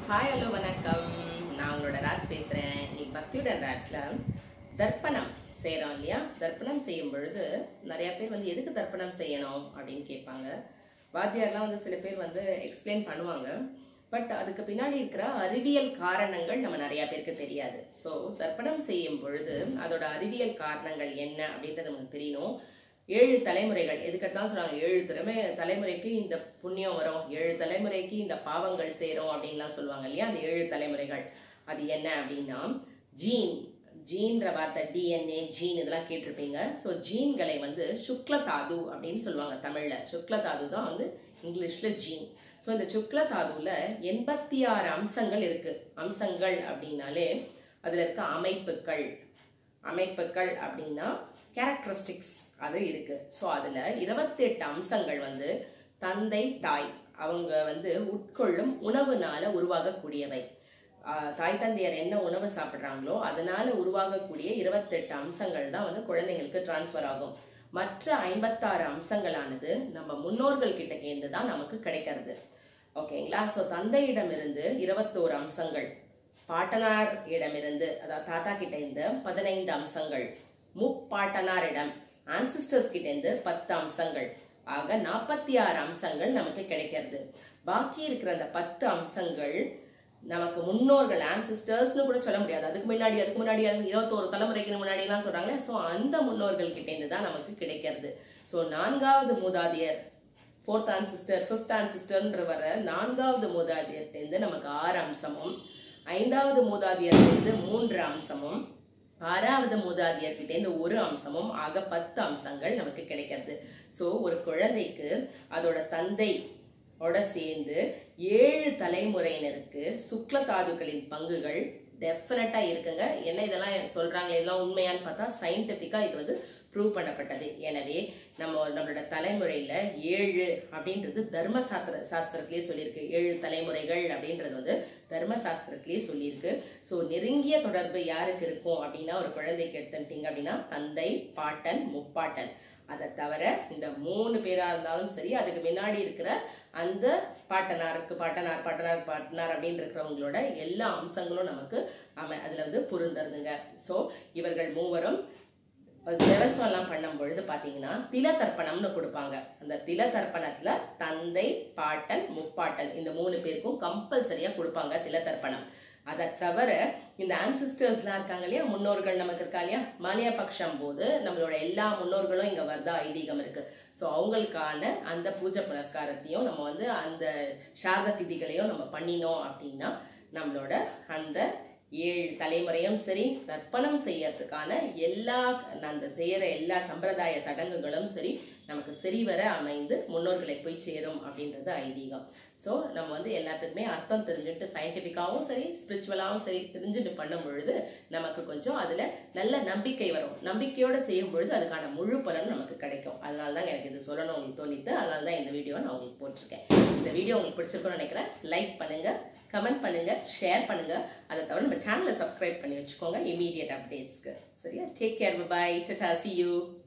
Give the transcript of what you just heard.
hi hello வணக்கம் நான் உங்களோட ராஜ் பேசுகிறேன் இன்னைக்கு பக்தியுடன் ராஜ்ல தர்ப்பணம் செய்கிறோம் இல்லையா தர்ப்பணம் செய்யும் பொழுது நிறைய பேர் வந்து எதுக்கு தர்ப்பணம் செய்யணும் அப்படின்னு கேட்பாங்க வாத்தியார்லாம் வந்து சில பேர் வந்து எக்ஸ்பிளைன் பண்ணுவாங்க பட் அதுக்கு பின்னாடி இருக்கிற அறிவியல் காரணங்கள் நம்ம நிறைய பேருக்கு தெரியாது ஸோ தர்ப்பணம் செய்யும் பொழுது அதோட அறிவியல் காரணங்கள் என்ன அப்படின்றது நமக்கு தெரியணும் ஏழு தலைமுறைகள் எதுக்கெடுத்தாலும் சொல்லுவாங்க ஏழு திறமை தலைமுறைக்கு இந்த புண்ணியம் வரும் ஏழு தலைமுறைக்கு இந்த பாவங்கள் சேரும் அப்படின்லாம் சொல்லுவாங்க இல்லையா அந்த ஏழு தலைமுறைகள் அது என்ன அப்படின்னா ஜீன் ஜீன்ற வார்த்தை டிஎன்ஏ ஜீன் இதெல்லாம் கேட்டிருப்பீங்க ஸோ ஜீன்களை வந்து சுக்லதாது அப்படின்னு சொல்லுவாங்க தமிழ்ல சுக்லதாது தான் வந்து இங்கிலீஷ்ல ஜீன் ஸோ இந்த சுக்லதாதுல எண்பத்தி ஆறு அம்சங்கள் இருக்கு அம்சங்கள் அப்படின்னாலே அதுல இருக்க அமைப்புகள் அமைப்புகள் அப்படின்னா கேரக்டரிஸ்டிக்ஸ் அது இருக்கு ஸோ அதுல இருபத்தெட்டு அம்சங்கள் வந்து தந்தை தாய் அவங்க வந்து உட்கொள்ளும் உணவுனால உருவாகக்கூடியவை ஆஹ் தாய் தந்தையர் என்ன உணவு சாப்பிட்றாங்களோ அதனால உருவாகக்கூடிய இருபத்தெட்டு அம்சங்கள் தான் வந்து குழந்தைங்களுக்கு டிரான்ஸ்ஃபர் ஆகும் மற்ற ஐம்பத்தாறு அம்சங்களானது நம்ம முன்னோர்கள் கிட்ட இருந்து தான் நமக்கு கிடைக்கிறது ஓகேங்களா ஸோ தந்தையிடமிருந்து இருபத்தோரு அம்சங்கள் பாட்டனார் இடமிருந்து அதாவது தாத்தா கிட்ட இருந்து பதினைந்து அம்சங்கள் முப்பாட்டனாரிடம் ஆன்சிஸ்டர்ஸ் கிட்ட இருந்து பத்து அம்சங்கள் ஆக நாற்பத்தி ஆறு அம்சங்கள் நமக்கு கிடைக்கிறது பாக்கி இருக்கிற அந்த பத்து அம்சங்கள் நமக்கு முன்னோர்கள் ஆன்சிஸ்டர்ஸ்னு கூட சொல்ல முடியாது அதுக்கு முன்னாடி அதுக்கு முன்னாடி இருபத்தோரு தலைமுறைக்கு முன்னாடி எல்லாம் சொல்றாங்களே ஸோ அந்த முன்னோர்கள் கிட்ட இருந்து தான் நமக்கு கிடைக்கிறது ஸோ நான்காவது மூதாதையர் ஃபோர்த் ஆன்சிஸ்டர் ஃபிஃப்த் ஆன்சிஸ்டர்ன்ற வர நான்காவது மூதாதையர்கிட்டேருந்து நமக்கு ஆறு அம்சமும் ஐந்தாவது மூதாதையர்கிட்டேருந்து மூன்று அம்சமும் ஆறாவது மூதாதையர்கிட்டேருந்து ஒரு அம்சமும் ஆக பத்து அம்சங்கள் நமக்கு கிடைக்கிறது ஸோ ஒரு குழந்தைக்கு அதோட தந்தை ஓட சேர்ந்து ஏழு தலைமுறையினருக்கு சுக்ல தாதுக்களின் பங்குகள் டெஃபினட்டா இருக்குங்க என்ன இதெல்லாம் சொல்றாங்க இதெல்லாம் உண்மையான்னு பார்த்தா சயின்டிஃபிக்கா இது வந்து ப்ரூவ் பண்ணப்பட்டது எனவே நம்ம நம்மளோட தலைமுறையில ஏழு அப்படின்றது தர்ம சாஸ்திர சாஸ்திரத்திலேயே சொல்லியிருக்கு ஏழு தலைமுறைகள் அப்படின்றது வந்து தர்ம சாஸ்திரத்திலேயே சொல்லியிருக்கு ஸோ நெருங்கிய தொடர்பு யாருக்கு இருக்கும் அப்படின்னா ஒரு குழந்தைக்கு எடுத்துட்டீங்க அப்படின்னா தந்தை பாட்டன் முப்பாட்டன் அதை தவிர இந்த மூணு பேரா இருந்தாலும் சரி அதுக்கு முன்னாடி இருக்கிற அந்த பாட்டனாருக்கு பாட்டனார் பாட்டனார் பாட்டனார் அப்படின்னு இருக்கிறவங்களோட எல்லா அம்சங்களும் நமக்கு அம அதுல வந்து பொருந்தருதுங்க ஸோ இவர்கள் மூவரும் விவசாயம்லாம் பண்ணும் பொழுது பார்த்தீங்கன்னா தில தர்ப்பணம்னு கொடுப்பாங்க அந்த தில தர்ப்பணத்துல தந்தை பாட்டன் முப்பாட்டன் இந்த மூணு பேருக்கும் கம்பல்சரியா கொடுப்பாங்க தில தர்ப்பணம் அதை தவிர இந்த ஆன்சிஸ்டர்ஸ்லாம் இருக்காங்க இல்லையா முன்னோர்கள் நமக்கு இருக்கா இல்லையா மாலியா பக்ஷம் போது நம்மளோட எல்லா முன்னோர்களும் இங்க வரதா ஐதீகம் இருக்கு ஸோ அவங்களுக்கான அந்த பூஜை புனஸ்காரத்தையும் நம்ம வந்து அந்த சாரத திதிகளையும் நம்ம பண்ணினோம் அப்படின்னா நம்மளோட அந்த ஏழு தலைமுறையும் சரி தர்ப்பணம் செய்யறதுக்கான எல்லா அந்த செய்யற எல்லா சம்பிரதாய சடங்குகளும் சரி நமக்கு சரிவர அமைந்து முன்னோர்களை போய் சேரும் அப்படின்றது ஐதீகம் ஸோ நம்ம வந்து எல்லாத்துக்குமே அர்த்தம் தெரிஞ்சுட்டு சயின்டிஃபிக்காகவும் சரி ஸ்பிரிச்சுவலாகவும் சரி தெரிஞ்சுட்டு பண்ணும் பொழுது நமக்கு கொஞ்சம் அதில் நல்ல நம்பிக்கை வரும் நம்பிக்கையோடு செய்யும் பொழுது அதுக்கான முழு பலன் நமக்கு கிடைக்கும் அதனால தான் எனக்கு இது சொல்லணும் உங்களுக்கு தோணித்து அதனால தான் இந்த வீடியோவை நான் உங்களுக்கு போட்டிருக்கேன் இந்த வீடியோ உங்களுக்கு பிடிச்சிருக்கும்னு நினைக்கிறேன் லைக் பண்ணுங்க கமெண்ட் பண்ணுங்க ஷேர் பண்ணுங்க அதை தவிர நம்ம சேனலை சப்ஸ்கிரைப் பண்ணி வச்சுக்கோங்க இமீடியட் அப்டேட்ஸ்க்கு சரியா take care bye tata see you